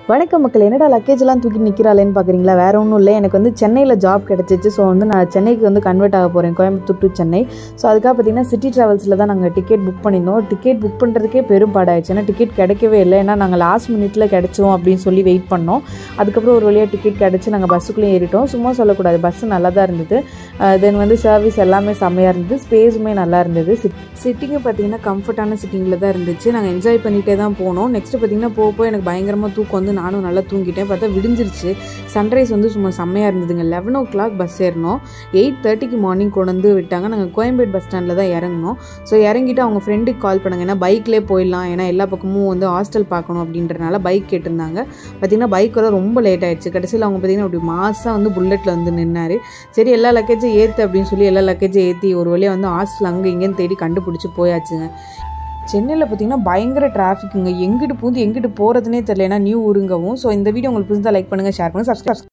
வணக்கம் மக்கள் என்னடா லக்கேஜ்லாம் தூக்கி நிற்கிறாளேன்னு பார்க்குறீங்களா வேற ஒன்றும் இல்லை எனக்கு வந்து சென்னையில் ஜாப் கிடச்சிச்சு ஸோ வந்து நான் சென்னைக்கு வந்து கன்வெர்ட் ஆக போகிறேன் கோயம்புத்தூர் டு சென்னை ஸோ அதுக்காக பார்த்தீங்கன்னா சிட்டி ட்ராவல்ஸில் தான் நாங்கள் டிக்கெட் புக் பண்ணியிருந்தோம் டிக்கெட் புக் பண்ணுறதுக்கே பெரும் பாடாயிடுச்சு ஏன்னா டிக்கெட் கிடைக்கவே இல்லை ஏன்னா நாங்கள் லாஸ்ட் மினிட்ல கிடச்சோம் அப்படின்னு சொல்லி வெயிட் பண்ணோம் அதுக்கப்புறம் ஒரு வழியாக டிக்கெட் கிடச்சி நாங்கள் பஸ்ஸுக்குள்ளேயே ஏறிட்டோம் சும்மா சொல்லக்கூடாது பஸ்ஸு நல்லா தான் இருந்தது தென் வந்து சர்வீஸ் எல்லாமே செம்மையாக இருந்தது ஸ்பேஸுமே நல்லா இருந்தது சிட்டிங்கு பார்த்தீங்கன்னா கம்ஃபர்டான சிட்டிங்கில் தான் இருந்துச்சு நாங்கள் என்ஜாய் பண்ணிகிட்டே தான் போனோம் நெக்ஸ்ட் பார்த்தீங்கன்னா போக போக எனக்கு பயங்கரமாக தூக்கம் வந்து நானும் நல்லா தூங்கிட்டேன் பார்த்தா விடிஞ்சிருச்சு சன்ரைஸ் வந்து சும்மா செம்மையாக இருந்ததுங்க லெவன் ஓ கிளாக் பஸ் ஏறினோம் எயிட் தேர்ட்டிக்கு மார்னிங் கொண்டு வந்து விட்டாங்க நாங்கள் கோயம்பேடு பஸ் ஸ்டாண்டில் தான் இறங்கினோம் ஸோ இறங்கிட்டு அவங்க ஃப்ரெண்டுக்கு கால் பண்ணாங்க ஏன்னா பைக்லேயே போயிடலாம் ஏன்னா எல்லா பக்கமும் வந்து ஹாஸ்டல் பார்க்கணும் அப்படின்றனால பைக் கேட்டிருந்தாங்க பார்த்தீங்கன்னா பைக் வர ரொம்ப லேட் ஆயிடுச்சு கடைசியில் அவங்க பார்த்தீங்கன்னா அப்படி மாசாக வந்து புல்லட்டில் வந்து நின்னார் சரி எல்லா லக்கேஜும் ஏற்று அப்படின்னு சொல்லி எல்லா லக்கேஜும் ஏற்றி ஒரு வழியாக வந்து ஹாஸ்டல் அங்கே இங்கேன்னு தேடி கண்டுபிடிச்சி போயாச்சுங்க சென்னையில் பார்த்தீங்கன்னா பயங்கர டிராஃபிக்குங்க எங்கிட்டு பூந்து எங்கிட்டு போகிறதுனே தெரியல ஏன்னா நியூ ஊருங்கவும் ஸோ இந்த வீடியோ உங்களுக்கு புரிஞ்சா லைக் பண்ணுங்கள் ஷேர் பண்ணுங்கள் சப்ஸ்கிரைப்